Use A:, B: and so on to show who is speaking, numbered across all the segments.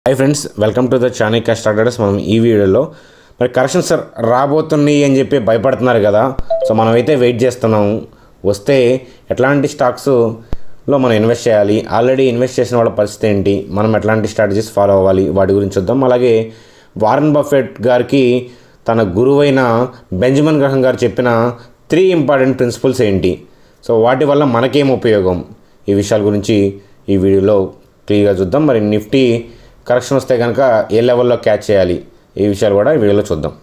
A: hi friends welcome to the Chanakya starters మనం ఈ వీడియోలో మరి కరెక్షన్స్ రాబోతున్నాయి అని చెప్పి భయపడుతున్నారు కదా సో మనమైతే వెయిట్ చేస్తున్నాము వస్తే ఎట్లాంటి స్టాక్స్లో మనం ఇన్వెస్ట్ చేయాలి ఆల్రెడీ ఇన్వెస్ట్ చేసిన వాళ్ళ పరిస్థితి ఏంటి మనం ఎట్లాంటి స్ట్రాటజీస్ ఫాలో అవ్వాలి వాటి గురించి చూద్దాం అలాగే వారన్ బఫెట్ గారికి తన గురువైన బెంజమిన్ గ్రహం గారు చెప్పిన త్రీ ఇంపార్టెంట్ ప్రిన్సిపల్స్ ఏంటి సో వాటి వల్ల మనకేం ఉపయోగం ఈ విషయాల గురించి ఈ వీడియోలో క్లియర్గా చూద్దాం మరి నిఫ్టీ కరెక్షన్ వస్తే కనుక ఏ లెవెల్లో క్యాచ్ చేయాలి ఈ విషయాలు కూడా ఈ వీడియోలో చూద్దాం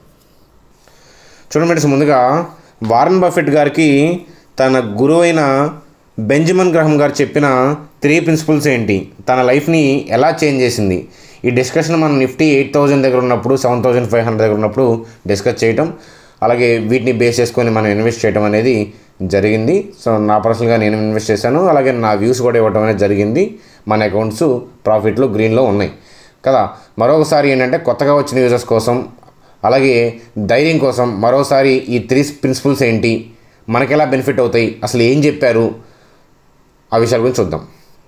A: చూడండి ఫ్రెండ్స్ ముందుగా వారన్ బఫెట్ గారికి తన గురువైన బెంజమిన్ గ్రహం గారు చెప్పిన త్రీ ప్రిన్సిపల్స్ ఏంటి తన లైఫ్ని ఎలా చేంజ్ చేసింది ఈ డిస్కషన్ మనం నిఫ్టీ ఎయిట్ థౌజండ్ దగ్గర ఉన్నప్పుడు సెవెన్ థౌజండ్ ఫైవ్ హండ్రెడ్ దగ్గర ఉన్నప్పుడు డిస్కస్ చేయటం అలాగే వీటిని బేస్ చేసుకొని మనం ఇన్వెస్ట్ చేయడం అనేది జరిగింది సో నా పర్సనల్గా నేను ఇన్వెస్ట్ చేశాను అలాగే నా వ్యూస్ కూడా ఇవ్వడం అనేది జరిగింది మన అకౌంట్స్ ప్రాఫిట్లో గ్రీన్లో ఉన్నాయి కదా మరొకసారి ఏంటంటే కొత్తగా వచ్చిన యూజర్స్ కోసం అలాగే ధైర్యం కోసం మరోసారి ఈ త్రీ ప్రిన్సిపల్స్ ఏంటి మనకి ఎలా బెనిఫిట్ అవుతాయి అసలు ఏం చెప్పారు ఆ విషయాల గురించి చూద్దాం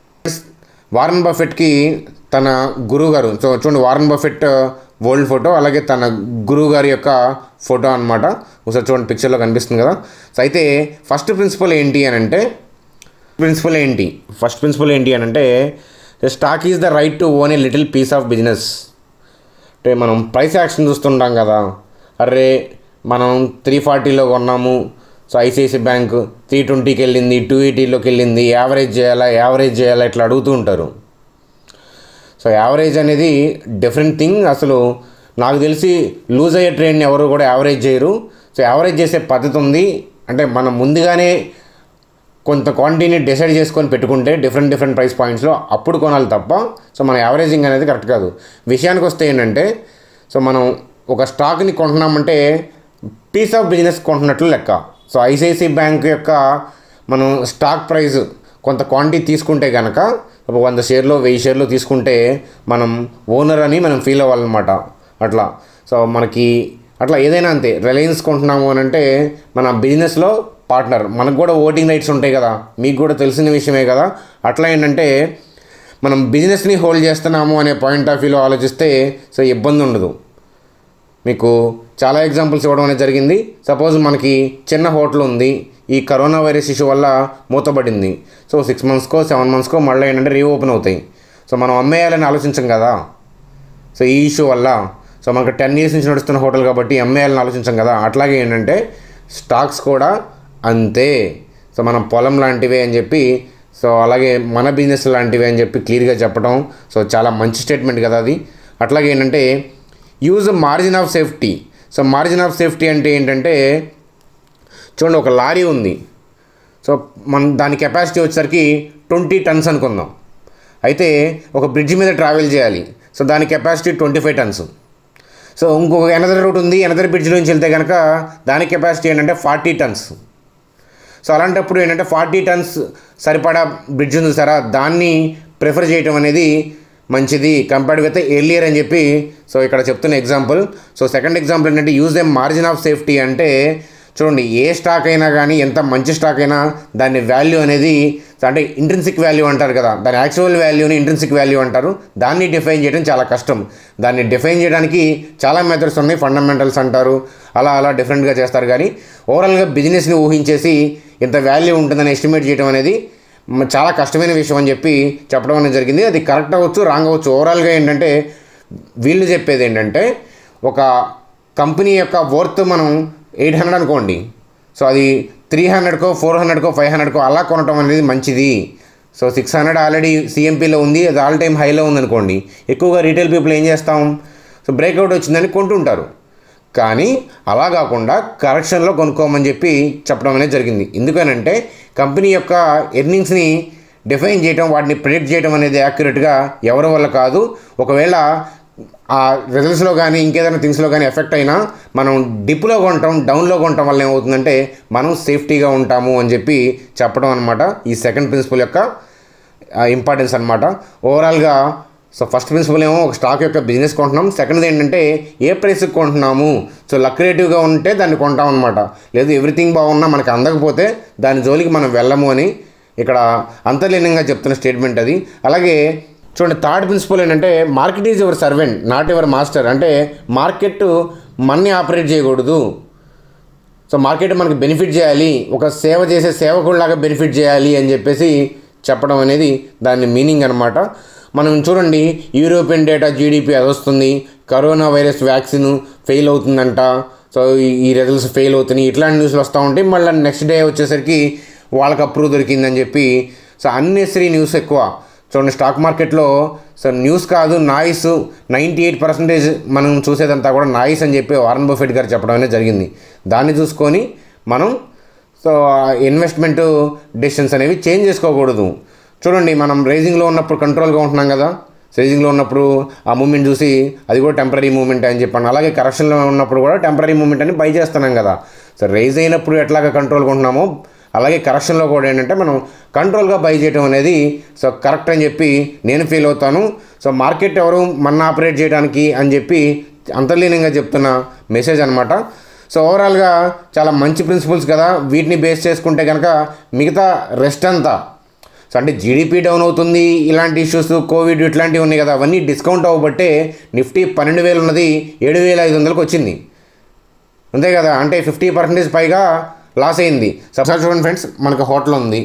A: వారన్ బఫెట్కి తన గురువు గారు సో చూడండి వారన్ బఫెట్ వరల్డ్ ఫోటో అలాగే తన గురువు గారి యొక్క ఫోటో అనమాట ఒకసారి చూడండి పిక్చర్లో కనిపిస్తుంది కదా సో అయితే ఫస్ట్ ప్రిన్సిపల్ ఏంటి అని అంటే ప్రిన్సిపల్ ఏంటి ఫస్ట్ ప్రిన్సిపల్ ఏంటి అని అంటే stock is the right to own a little piece of business అంటే మనం ప్రైస్ యాక్షన్ చూస్తుంటాం కదా అరే మనం త్రీ ఫార్టీలో కొన్నాము సో ఐసిఐసి బ్యాంక్ త్రీ ట్వంటీకి వెళ్ళింది టూ ఎయిటీలోకి వెళ్ళింది యావరేజ్ చేయాలా యావరేజ్ చేయాలా ఇట్లా అడుగుతూ ఉంటారు సో యావరేజ్ అనేది డిఫరెంట్ థింగ్ అసలు నాకు తెలిసి లూజ్ అయ్యే ట్రైన్ని ఎవరు కూడా యావరేజ్ చేయరు సో యావరేజ్ చేసే పద్ధతి ఉంది అంటే మనం ముందుగానే కొంత క్వాంటిటీని డిసైడ్ చేసుకొని పెట్టుకుంటే డిఫరెంట్ డిఫరెంట్ ప్రైస్ పాయింట్స్లో అప్పుడు కొనాలి తప్ప సో మన యావరేజింగ్ అనేది కరెక్ట్ కాదు విషయానికి వస్తే ఏంటంటే సో మనం ఒక స్టాక్ని కొంటున్నామంటే పీస్ ఆఫ్ బిజినెస్ కొంటున్నట్లు లెక్క సో ఐసిఐసి బ్యాంక్ యొక్క మనం స్టాక్ ప్రైస్ కొంత క్వాంటిటీ తీసుకుంటే కనుక ఒక వంద షేర్లు వెయ్యి షేర్లు తీసుకుంటే మనం ఓనర్ అని మనం ఫీల్ అవ్వాలన్నమాట అట్లా సో మనకి అట్లా ఏదైనా అంతే రిలయన్స్ కొంటున్నాము అని అంటే మన బిజినెస్లో పార్ట్నర్ మనకు కూడా ఓటింగ్ రైట్స్ ఉంటాయి కదా మీకు కూడా తెలిసిన విషయమే కదా అట్లా ఏంటంటే మనం బిజినెస్ని హోల్డ్ చేస్తున్నాము అనే పాయింట్ ఆఫ్ వ్యూలో ఆలోచిస్తే సో ఇబ్బంది ఉండదు మీకు చాలా ఎగ్జాంపుల్స్ ఇవ్వడం అనేది జరిగింది సపోజ్ మనకి చిన్న హోటల్ ఉంది ఈ కరోనా వైరస్ ఇష్యూ వల్ల మూతబడింది సో సిక్స్ మంత్స్కో సెవెన్ మంత్స్కో మళ్ళీ ఏంటంటే రీఓపెన్ అవుతాయి సో మనం అమ్మేయాలని ఆలోచించం కదా సో ఈ ఇష్యూ వల్ల సో మనకు టెన్ ఇయర్స్ నుంచి నడుస్తున్న హోటల్ కాబట్టి అమ్మేయాలని ఆలోచించం కదా అట్లాగే ఏంటంటే స్టాక్స్ కూడా అంతే సో మనం పొలం లాంటివే అని చెప్పి సో అలాగే మన బిజినెస్ లాంటివి అని చెప్పి క్లియర్గా చెప్పడం సో చాలా మంచి స్టేట్మెంట్ కదా అది అట్లాగే ఏంటంటే use margin of safety so margin of safety అంటే ఏంటంటే చూడండి ఒక లారీ ఉంది సో మన దాని కెపాసిటీ వచ్చేసరికి ట్వంటీ టన్స్ అనుకుందాం అయితే ఒక బ్రిడ్జ్ మీద ట్రావెల్ చేయాలి సో దాని capacity twenty five tons so ఇంకొక ఎనదర్ రూట్ ఉంది ఎనదర్ బ్రిడ్జ్ నుంచి వెళ్తే కనుక దాని కెపాసిటీ ఏంటంటే ఫార్టీ టన్స్ సో అలాంటప్పుడు ఏంటంటే ఫార్టీ టన్స్ సరిపడా బ్రిడ్జ్ ఉంది సరా దాన్ని ప్రిఫర్ చేయటం అనేది మంచిది కంపేర్డ్ విత్ ఎర్లియర్ అని చెప్పి సో ఇక్కడ చెప్తున్న ఎగ్జాంపుల్ సో సెకండ్ ఎగ్జాంపుల్ ఏంటంటే use the margin of safety అంటే చూడండి ఏ స్టాక్ అయినా కానీ ఎంత మంచి స్టాక్ అయినా దాని వాల్యూ అనేది అంటే ఇంట్రెన్సిక్ వాల్యూ అంటారు కదా దాని యాక్చువల్ వాల్యూని ఇంట్రెన్సిక్ వాల్యూ అంటారు దాన్ని డిఫైన్ చేయడం చాలా కష్టం దాన్ని డిఫైన్ చేయడానికి చాలా మెథడ్స్ ఉన్నాయి ఫండమెంటల్స్ అంటారు అలా అలా డిఫరెంట్గా చేస్తారు కానీ ఓవరాల్గా బిజినెస్ని ఊహించేసి ఇంత వాల్యూ ఉంటుందని ఎస్టిమేట్ చేయడం అనేది మ- చాలా కష్టమైన విషయం అని చెప్పి చెప్పడం అనేది జరిగింది అది కరెక్ట్ అవ్వచ్చు రాంగ్ అవ్వచ్చు ఓవరాల్గా ఏంటంటే వీళ్ళు చెప్పేది ఏంటంటే ఒక కంపెనీ యొక్క వర్త్ మనం ఎయిట్ హండ్రెడ్ అనుకోండి సో అది త్రీ హండ్రెడ్కో ఫోర్ హండ్రెడ్కో ఫైవ్ హండ్రెడ్కో అలా కొనటం అనేది మంచిది సో సిక్స్ హండ్రెడ్ ఆల్రెడీ సిఎంపీలో ఉంది అది ఆల్ టైమ్ హైలో ఉందనుకోండి ఎక్కువగా రీటైల్ పీపుల్ ఏం చేస్తాం సో బ్రేక్అవుట్ వచ్చిందని కొంటుంటారు కానీ అలా కాకుండా కరెక్షన్లో కొనుక్కోమని చెప్పి చెప్పడం అనేది జరిగింది ఎందుకనంటే కంపెనీ యొక్క ఎర్నింగ్స్ని డిఫైన్ చేయడం వాటిని ప్రిడిక్ట్ చేయడం అనేది యాక్యురేట్గా ఎవరి వల్ల కాదు ఒకవేళ ఆ రిజల్ట్స్లో కానీ ఇంకేదైనా థింగ్స్లో కానీ ఎఫెక్ట్ అయినా మనం డిప్లో కొంటాం డౌన్లో కొంటాం వల్ల ఏమవుతుందంటే మనం సేఫ్టీగా ఉంటాము అని చెప్పి చెప్పడం అనమాట ఈ సెకండ్ ప్రిన్సిపల్ యొక్క ఇంపార్టెన్స్ అనమాట ఓవరాల్గా సో ఫస్ట్ ప్రిన్సిపల్ ఏమో ఒక స్టాక్ యొక్క బిజినెస్ కొంటున్నాం సెకండ్ ఏంటంటే ఏ ప్రైస్కి కొంటున్నాము సో లక్రేటివ్గా ఉంటే దాన్ని కొంటాం అనమాట లేదు ఎవ్రీథింగ్ బాగున్నా మనకి అందకపోతే దాని జోలికి మనం వెళ్ళము అని ఇక్కడ అంతర్లీనంగా చెప్తున్న స్టేట్మెంట్ అది అలాగే చూడండి థర్డ్ ప్రిన్సిపల్ ఏంటంటే market is your servant not your master అంటే మార్కెట్ మన్ని ఆపరేట్ చేయకూడదు సో మార్కెట్ మనకి బెనిఫిట్ చేయాలి ఒక సేవ చేసే సేవకుడిలాగా బెనిఫిట్ చేయాలి అని చెప్పేసి చెప్పడం అనేది దాని మీనింగ్ అనమాట మనం చూడండి యూరోపియన్ డేటా జీడిపి అది వస్తుంది కరోనా వైరస్ వ్యాక్సిన్ ఫెయిల్ అవుతుందంట సో ఈ- ఈ రిజల్ట్స్ ఫెయిల్ అవుతున్నాయి ఇట్లాంటి న్యూస్లు వస్తూ ఉంటాయి మళ్ళీ నెక్స్ట్ డే వచ్చేసరికి వాళ్ళకి అప్రూవ్ దొరికిందని చెప్పి సో అన్నెసరీ న్యూస్ ఎక్కువ చూడండి స్టాక్ మార్కెట్లో సో న్యూస్ కాదు నాయిస్ నైంటీ ఎయిట్ పర్సెంటేజ్ మనం చూసేదంతా కూడా నాయిస్ అని చెప్పి వారన్ బఫెట్ గారు చెప్పడం అనేది జరిగింది దాన్ని చూసుకొని మనం సో ఇన్వెస్ట్మెంట్ డెసిషన్స్ అనేవి చేంజ్ చేసుకోకూడదు చూడండి మనం రైజింగ్లో ఉన్నప్పుడు కంట్రోల్గా ఉంటున్నాం కదా రైజింగ్లో ఉన్నప్పుడు ఆ మూమెంట్ చూసి అది కూడా టెంపరీ మూమెంట్ అని చెప్పాను అలాగే కరెక్షన్లో ఉన్నప్పుడు కూడా టెంపరీ మూమెంట్ అని బై చేస్తున్నాం కదా సో రైజ్ అయినప్పుడు ఎట్లాగా కంట్రోల్గా ఉంటున్నామో అలాగే కరెక్షన్లో కూడా ఏంటంటే మనం కంట్రోల్గా బై చేయడం అనేది సో కరెక్ట్ అని చెప్పి నేను ఫీల్ అవుతాను సో మార్కెట్ ఎవరు మన ఆపరేట్ చేయడానికి అని చెప్పి అంతర్లీనంగా చెప్తున్న మెసేజ్ అనమాట సో ఓవరాల్గా చాలా మంచి ప్రిన్సిపల్స్ కదా వీటిని బేస్ చేసుకుంటే కనుక మిగతా రెస్ట్ అంతా సో అంటే జీడిపి డౌన్ అవుతుంది ఇలాంటి ఇష్యూస్ కోవిడ్ ఇట్లాంటివి ఉన్నాయి కదా అవన్నీ డిస్కౌంట్ అవ్వబట్టే నిఫ్టీ పన్నెండు వేలు ఉన్నది ఏడు వేల ఐదు వందలకు వచ్చింది అంతే కదా అంటే ఫిఫ్టీ పర్సెంటేజ్ పైగా లాస్ అయింది సబ్సార్ చూడండి ఫ్రెండ్స్ మనకు హోటల్ ఉంది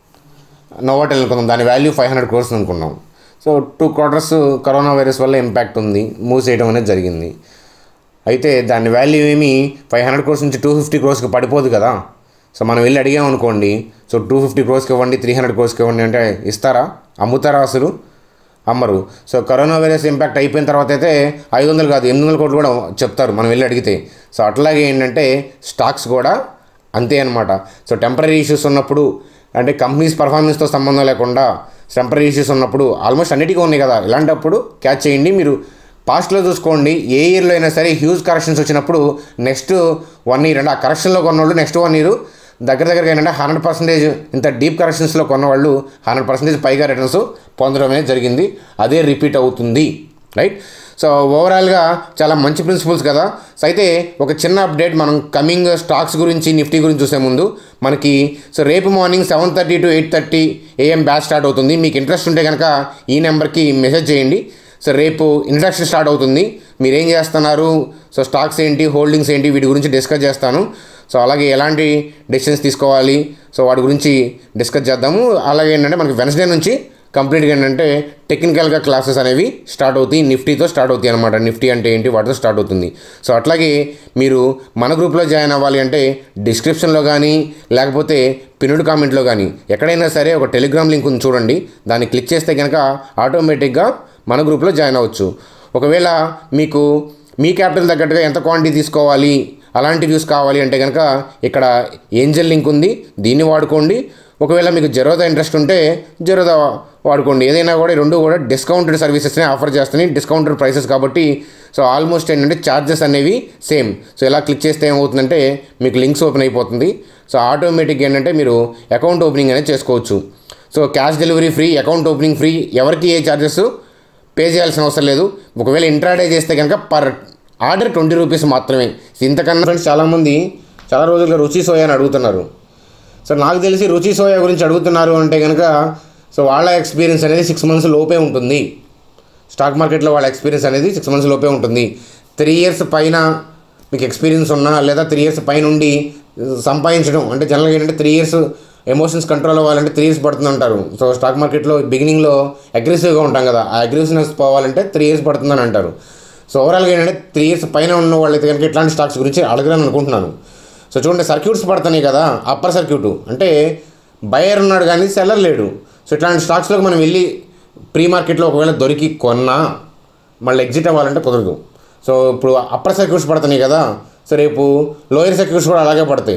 A: నోవాటెల్ అనుకుందాం దాని వాల్యూ ఫైవ్ హండ్రెడ్ క్రోర్స్ అనుకున్నాం so two quarters corona virus వల్ల ఇంపాక్ట్ ఉంది మూసేయడం అనేది జరిగింది అయితే దాని వాల్యూ ఏమి ఫైవ్ హండ్రెడ్ క్రోర్స్ నుంచి టూ ఫిఫ్టీ క్రోర్స్కి పడిపోదు కదా సో మనం వెళ్ళి అడిగాం అనుకోండి సో టూ ఫిఫ్టీ క్రోర్స్కి ఇవ్వండి త్రీ హండ్రెడ్ క్రోర్స్కి ఇవ్వండి అంటే ఇస్తారా అమ్ముతారా అసలు అమ్మరు సో కరోనా వైరస్ ఇంపాక్ట్ అయిపోయిన తర్వాత అయితే ఐదు వందలు కాదు ఎనిమిది వందల కోట్లు కూడా చెప్తారు మనం వెళ్ళి అడిగితే సో అట్లాగే ఏంటంటే స్టాక్స్ కూడా అంతే అనమాట సో టెంపరీ ఇష్యూస్ ఉన్నప్పుడు అంటే కంపెనీస్ పర్ఫార్మెన్స్తో సంబంధం లేకుండా టెంపరీ ఇష్యూస్ ఉన్నప్పుడు ఆల్మోస్ట్ అన్నిటికీ ఉన్నాయి కదా ఇలాంటప్పుడు క్యాచ్ చేయండి మీరు పాస్ట్లో చూసుకోండి ఏ ఇయర్లో అయినా సరే హ్యూజ్ కరెక్షన్స్ వచ్చినప్పుడు నెక్స్ట్ వన్ ఇయర్ అంటే ఆ కరెక్షన్లో కొన్నోళ్ళు నెక్స్ట్ వన్ ఇయర్ దగ్గర దగ్గరగా ఏంటంటే హండ్రెడ్ పర్సెంటేజ్ ఇంత డీప్ కరెక్షన్స్లో కొన్న వాళ్ళు హండ్రెడ్ పర్సెంటేజ్ పైగా రిటర్న్స్ పొందడం అనేది జరిగింది అదే రిపీట్ అవుతుంది రైట్ సో ఓవరాల్గా చాలా మంచి ప్రిన్సిపల్స్ కదా సో అయితే ఒక చిన్న అప్డేట్ మనం కమింగ్ స్టాక్స్ గురించి నిఫ్టీ గురించి చూసే ముందు మనకి సో రేపు morning seven thirty to eight thirty AM batch start అవుతుంది మీకు ఇంట్రెస్ట్ ఉంటే కనుక ఈ నెంబర్కి మెసేజ్ చేయండి సో రేపు ఇంట్రడక్షన్ స్టార్ట్ అవుతుంది మీరు ఏం చేస్తున్నారు సో స్టాక్స్ ఏంటి హోల్డింగ్స్ ఏంటి వీటి గురించి డిస్కస్ చేస్తాను సో అలాగే ఎలాంటి డెసిషన్స్ తీసుకోవాలి సో వాటి గురించి డిస్కస్ చేద్దాము అలాగే ఏంటంటే మనకి వెన్స్డే నుంచి కంప్లీట్గా ఏంటంటే టెక్నికల్గా క్లాసెస్ అనేవి స్టార్ట్ అవుతాయి నిఫ్టీతో స్టార్ట్ అవుతాయి అనమాట నిఫ్టీ అంటే ఏంటి వాటితో స్టార్ట్ అవుతుంది సో అట్లాగే మీరు మన గ్రూప్లో జాయిన్ అవ్వాలి అంటే డిస్క్రిప్షన్లో కానీ లేకపోతే పిన్నుడ్ కామెంట్లో కానీ ఎక్కడైనా సరే ఒక టెలిగ్రామ్ లింక్ ఉంది చూడండి దాన్ని క్లిక్ చేస్తే కనుక ఆటోమేటిక్గా మన గ్రూప్లో జాయిన్ అవ్వచ్చు ఒకవేళ మీకు మీ క్యాపిటల్ తగ్గట్టుగా ఎంత క్వాంటిటీ తీసుకోవాలి అలాంటి వ్యూస్ కావాలి అంటే కనుక ఇక్కడ ఏంజల్ లింక్ ఉంది దీన్ని వాడుకోండి ఒకవేళ మీకు జెరోదా ఇంట్రెస్ట్ ఉంటే జెరోదా వాడుకోండి ఏదైనా కూడా ఈ రెండు కూడా డిస్కౌంటెడ్ సర్వీసెస్ని ఆఫర్ చేస్తున్నాయి డిస్కౌంటెడ్ ప్రైసెస్ కాబట్టి సో ఆల్మోస్ట్ ఏంటంటే ఛార్జెస్ అనేవి సేమ్ సో ఇలా క్లిక్ చేస్తే ఏమవుతుందంటే మీకు లింక్స్ ఓపెన్ అయిపోతుంది సో ఆటోమేటిక్ ఏంటంటే మీరు అకౌంట్ ఓపెనింగ్ అనేది చేసుకోవచ్చు so cash delivery free account opening free ఎవరికి ఏ ఛార్జెస్ పే చేయాల్సిన అవసరం లేదు ఒకవేళ ఇంట్రాడే చేస్తే కనుక పర్ ఆర్డర్ ట్వంటీ రూపీస్ మాత్రమే ఇంతకన్నా ఫ్రెండ్స్ చాలామంది చాలా రోజులుగా రుచి సోయా అని అడుగుతున్నారు సో నాకు తెలిసి రుచి సోయా గురించి అడుగుతున్నారు అంటే కనుక సో వాళ్ళ ఎక్స్పీరియన్స్ అనేది సిక్స్ మంత్స్ లోపే ఉంటుంది స్టాక్ మార్కెట్లో వాళ్ళ ఎక్స్పీరియన్స్ అనేది సిక్స్ మంత్స్ లోపే ఉంటుంది త్రీ ఇయర్స్ పైన మీకు ఎక్స్పీరియన్స్ ఉన్నా లేదా త్రీ ఇయర్స్ పైన ఉండి సంపాదించడం అంటే జనరల్గా ఏంటంటే త్రీ ఇయర్స్ ఎమోషన్స్ కంట్రోల్ అవ్వాలంటే త్రీ ఇయర్స్ పడుతుంది అంటారు సో స్టాక్ మార్కెట్లో బిగినింగ్లో అగ్రెసివ్గా ఉంటాం కదా ఆ అగ్రెసివ్నెస్ పోవాలంటే త్రీ ఇయర్స్ పడుతుందని అంటారు సో ఓవరాల్గా ఏంటంటే త్రీ ఇయర్స్ పైన ఉన్న వాళ్ళైతే కనుక ఇట్లాంటి స్టాక్స్ గురించి అడగలని అనుకుంటున్నాను సో చూడండి సర్క్యూట్స్ పడుతున్నాయి కదా అప్పర్ సర్క్యూట్ అంటే బయర్ ఉన్నాడు కానీ సెల్లర్ లేడు సో ఇట్లాంటి స్టాక్స్లోకి మనం వెళ్ళి ప్రీ మార్కెట్లో ఒకవేళ దొరికి కొన్నా మళ్ళీ ఎగ్జిట్ అవ్వాలంటే కుదరదు సో ఇప్పుడు అప్పర్ సర్క్యూట్స్ పడుతున్నాయి కదా సో రేపు లోయర్ సర్క్యూట్స్ కూడా అలాగే పడతాయి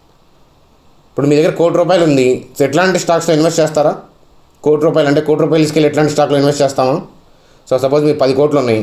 A: ఇప్పుడు మీ దగ్గర కోటి రూపాయలు ఉంది సో ఎట్లాంటి స్టాక్స్లో ఇన్వెస్ట్ చేస్తారా కోటి రూపాయలు అంటే కోటి రూపాయలు తీసుకెళ్ళి ఎట్లాంటి స్టాక్లో ఇన్వెస్ట్ చేస్తామా సో సపోజ్ మీకు పది కోట్లు ఉన్నాయి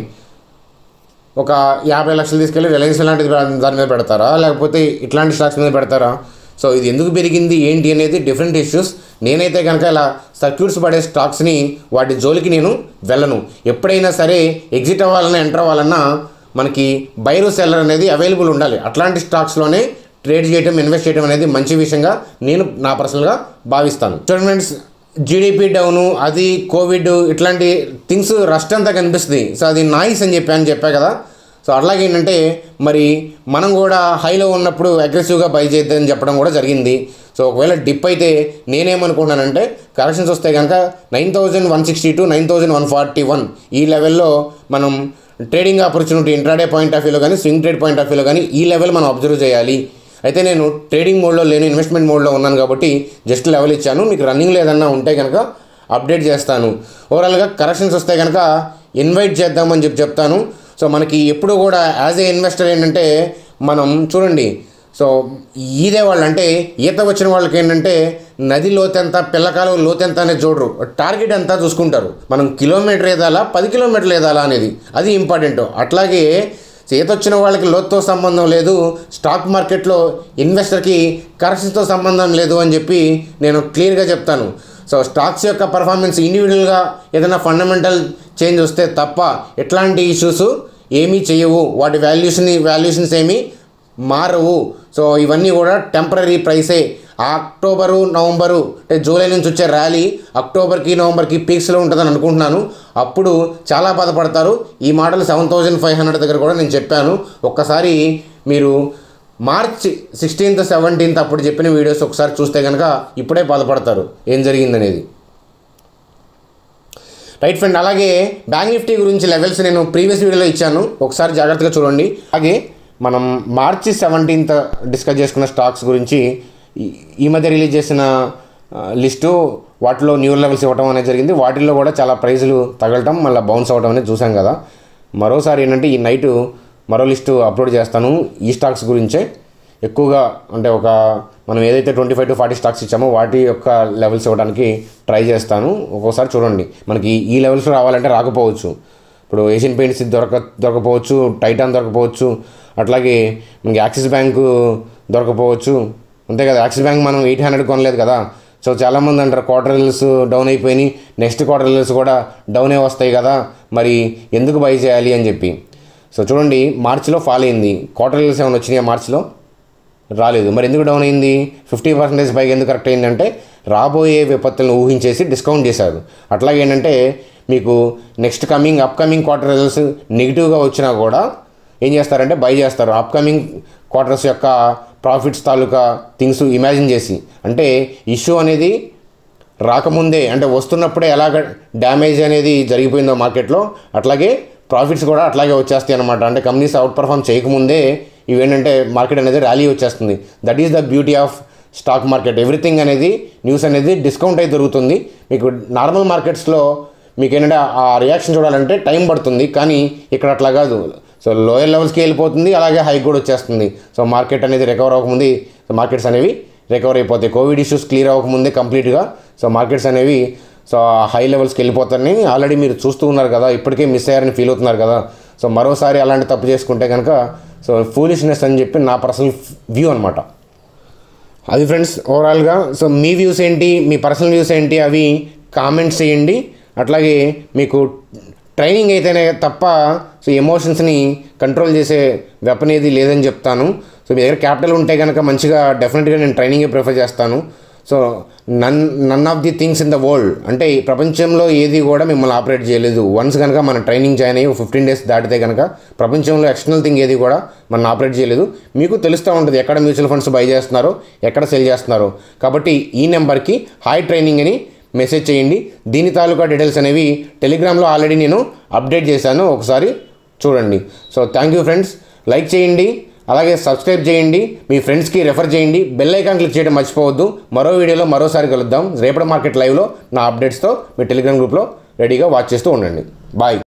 A: ఒక యాభై లక్షలు తీసుకెళ్ళి రిలయన్స్ లాంటిది పె- దాని మీద పెడతారా లేకపోతే ఇట్లాంటి స్టాక్స్ మీద పెడతారా సో ఇది ఎందుకు పెరిగింది ఏంటి అనేది డిఫరెంట్ ఇష్యూస్ నేనైతే కనుక ఇలా సర్క్యూట్స్ పడే స్టాక్స్ని వాటి జోలికి నేను వెళ్ళను ఎప్పుడైనా సరే ఎగ్జిట్ అవ్వాలన్నా ఎంటర్ అవ్వాలన్నా మనకి బైరు సెల్లర్ అనేది అవైలబుల్ ఉండాలి అట్లాంటి స్టాక్స్లోనే ట్రేడ్ చేయడం ఇన్వెస్ట్ చేయడం అనేది మంచి విషయంగా నేను నా పర్సనల్గా భావిస్తాను చూడండి ఫ్రెండ్స్ జీడిపి డౌను అది కోవిడ్ ఇట్లాంటి థింగ్స్ రస్ట్ అంతా కనిపిస్తుంది సో అది నాయిస్ అని చెప్పాను చెప్పా కదా సో అట్లాగే ఏంటంటే మరి మనం కూడా హైలో ఉన్నప్పుడు అగ్రెసివ్గా బై చేద్దని చెప్పడం కూడా జరిగింది సో ఒకవేళ డిప్ అయితే నేనేమనుకుంటున్నానంటే కరెక్షన్స్ వస్తే కనుక nine thousand one sixty to nine thousand one forty one ఈ లెవెల్లో మనం trading opportunity intraday point of వ్యూలో కానీ స్వింగ్ ట్రేడ్ పాయింట్ ఆఫ్ వ్యూలో కానీ ఈ లెవెల్ మనం అబ్జర్వ్ చేయాలి అయితే నేను ట్రేడింగ్ మోడ్లో లేను ఇన్వెస్ట్మెంట్ మోడ్లో ఉన్నాను కాబట్టి జస్ట్ లెవెల్ ఇచ్చాను మీకు రన్నింగ్లో ఏదన్నా ఉంటే కనుక అప్డేట్ చేస్తాను ఓవరాల్గా కరెక్షన్స్ వస్తే కనుక ఇన్వైట్ చేద్దామని చెప్పి చెప్తాను సో మనకి ఎప్పుడు కూడా యాజ్ ఏ ఇన్వెస్టర్ ఏంటంటే మనం చూడండి సో ఈదే వాళ్ళు అంటే ఈత వచ్చిన వాళ్ళకి ఏంటంటే నది లోతెంత పిల్లకాలం లోతెంత అనేది చూడరు టార్గెట్ ఎంత చూసుకుంటారు మనం కిలోమీటర్ ఏదాలా పది కిలోమీటర్లు ఏదాలా అనేది అది ఇంపార్టెంట్ అట్లాగే ఈత వచ్చిన వాళ్ళకి లోతుతో సంబంధం లేదు స్టాక్ మార్కెట్లో ఇన్వెస్టర్కి కరెన్సీతో సంబంధం లేదు అని చెప్పి నేను క్లియర్గా చెప్తాను సో స్టాక్స్ యొక్క పర్ఫార్మెన్స్ ఇండివిజువల్గా ఏదైనా ఫండమెంటల్ చేంజ్ వస్తే తప్ప ఎట్లాంటి ఇష్యూస్ ఏమీ చేయవు వాటి వాల్యూషన్ వాల్యూషన్స్ ఏమీ మారవు సో ఇవన్నీ కూడా టెంపరీ ప్రైసే అక్టోబరు నవంబరు అంటే జూలై నుంచి వచ్చే ర్యాలీ అక్టోబర్కి నవంబర్కి పీక్స్లో ఉంటుందని అనుకుంటున్నాను అప్పుడు చాలా బాధపడతారు ఈ model seven thousand five hundred దగ్గర కూడా నేను చెప్పాను ఒక్కసారి మీరు మార్చ్ సిక్స్టీన్త్ సెవెంటీన్త్ అప్పుడు చెప్పిన వీడియోస్ ఒకసారి చూస్తే కనుక ఇప్పుడే బాధపడతారు ఏం జరిగిందనేది రైట్ ఫ్రెండ్ అలాగే బ్యాంక్ నిఫ్టీ గురించి లెవెల్స్ నేను ప్రీవియస్ వీడియోలో ఇచ్చాను ఒకసారి జాగ్రత్తగా చూడండి అలాగే మనం మార్చి సెవెంటీన్త్ డిస్కస్ చేసుకున్న స్టాక్స్ గురించి ఈ- ఈ మధ్య రిలీజ్ చేసిన ఆ, లిస్టు వాటిలో న్యూ లెవెల్స్ ఇవ్వడం అనేది జరిగింది వాటిల్లో కూడా చాలా ప్రైజులు తగలటం మళ్ళీ బౌన్స్ అవ్వడం అనేది చూసాం కదా మరోసారి ఏంటంటే ఈ నైట్ మరో లిస్టు అప్లోడ్ చేస్తాను ఈ స్టాక్స్ గురించే ఎక్కువగా అంటే ఒక మనం ఏదైతే twenty five to forty stocks ఇచ్చామో వాటి యొక్క లెవెల్స్ ఇవ్వడానికి ట్రై చేస్తాను ఒక్కోసారి చూడండి మనకి ఈ లెవెల్స్ రావాలంటే రాకపోవచ్చు ఇప్పుడు ఏషియన్ పెయింట్స్ దొరక దొరకపోవచ్చు టైటాన్ దొరకపోవచ్చు అట్లాగే మనకి యాక్సిస్ బ్యాంకు దొరకపోవచ్చు అంతే కదా యాక్సిస్ బ్యాంక్ మనం ఎయిట్ హండ్రెడ్ కొనలేదు కదా సో చాలామంది అంటారు క్వార్టర్ రిల్స్ డౌన్ అయిపోయినాయి నెక్స్ట్ క్వార్టర్ రిల్స్ కూడా డౌనే వస్తాయి కదా మరి ఎందుకు బై చేయాలి అని చెప్పి సో చూడండి మార్చిలో ఫాల్ అయింది క్వార్టర్ రిల్స్ ఏమైనా వచ్చినాయా మార్చిలో రాలేదు మరి ఎందుకు డౌన్ అయింది ఫిఫ్టీ పర్సెంటేజ్ పైకి ఎందుకు కరెక్ట్ అయిందంటే రాబోయే విపత్తులను ఊహించేసి డిస్కౌంట్ చేశారు అట్లాగే ఏంటంటే మీకు next coming upcoming quarter results నెగిటివ్గా వచ్చినా కూడా ఏం చేస్తారంటే బై చేస్తారు అప్కమింగ్ క్వార్టర్స్ యొక్క ప్రాఫిట్స్ తాలూకా థింగ్స్ ఇమాజిన్ చేసి అంటే ఇష్యూ అనేది రాకముందే అంటే వస్తున్నప్పుడే ఎలాగ డ్యామేజ్ అనేది జరిగిపోయిందో మార్కెట్లో అట్లాగే ప్రాఫిట్స్ కూడా అట్లాగే వచ్చేస్తాయి అనమాట అంటే కంపెనీస్ అవుట్ పర్ఫామ్ చేయకముందే ఇవేంటంటే మార్కెట్ అనేది ర్యాలీ వచ్చేస్తుంది that is the beauty of stock market everything అనేది న్యూస్ అనేది డిస్కౌంట్ అయితే దొరుకుతుంది మీకు నార్మల్ మార్కెట్స్లో మీకు ఏంటంటే ఆ రియాక్షన్ చూడాలంటే టైం పడుతుంది కానీ ఇక్కడ అట్లా కాదు సో లోయర్ లెవెల్స్కి వెళ్ళిపోతుంది అలాగే హై కూడా వచ్చేస్తుంది సో మార్కెట్ అనేది రికవర్ అవ్వకముందు సో మార్కెట్స్ అనేవి రికవర్ అయిపోతాయి కోవిడ్ ఇష్యూస్ క్లియర్ అవ్వకముందే కంప్లీట్గా సో మార్కెట్స్ అనేవి సో హై లెవెల్స్కి వెళ్ళిపోతాయని ఆల్రెడీ మీరు చూస్తూ ఉన్నారు కదా ఇప్పటికే మిస్ అయ్యారని ఫీల్ అవుతున్నారు కదా సో మరోసారి అలాంటి తప్పు చేసుకుంటే కనుక సో ఫూలిష్నెస్ అని చెప్పి నా పర్సనల్ వ్యూ అనమాట అది ఫ్రెండ్స్ ఓవరాల్గా సో మీ వ్యూస్ ఏంటి మీ పర్సనల్ వ్యూస్ ఏంటి అవి కామెంట్స్ చేయండి అట్లాగే మీకు ట్రైనింగ్ అయితేనే తప్ప సో ఎమోషన్స్ని కంట్రోల్ చేసే వెపన్ ఏది లేదని చెప్తాను సో మీ దగ్గర క్యాపిటల్ ఉంటే కనుక మంచిగా డెఫినెట్గా నేను ట్రైనింగే ప్రిఫర్ చేస్తాను so none none of the things in the world అంటే ఈ ప్రపంచంలో ఏది కూడా మిమ్మల్ని ఆపరేట్ చేయలేదు వన్స్ కనుక మనం ట్రైనింగ్ జాయిన్ అయ్యి ఫిఫ్టీన్ డేస్ దాటితే కనుక ప్రపంచంలో ఎక్స్టర్నల్ థింగ్ ఏది కూడా మనం ఆపరేట్ చేయలేదు మీకు తెలుస్తూ ఉంటుంది ఎక్కడ మ్యూచువల్ ఫండ్స్ బై చేస్తున్నారో ఎక్కడ సెల్ చేస్తున్నారో కాబట్టి ఈ నెంబర్కి హాయ్ ట్రైనింగ్ అని మెసేజ్ చేయండి దీని తాలూకా డీటెయిల్స్ అనేవి టెలిగ్రామ్లో ఆల్రెడీ నేను అప్డేట్ చేశాను ఒకసారి చూడండి so thank you friends like చేయండి అలాగే సబ్స్క్రైబ్ చేయండి మీ ఫ్రెండ్స్కి రెఫర్ చేయండి బెల్ ఐకాన్ క్లిక్ చేయడం మర్చిపోవద్దు మరో వీడియోలో మరోసారి కలుద్దాం రేపటి మార్కెట్ లైవ్లో నా అప్డేట్స్తో మీ టెలిగ్రామ్ గ్రూప్లో రెడీగా వాచ్ చేస్తూ ఉండండి బాయ్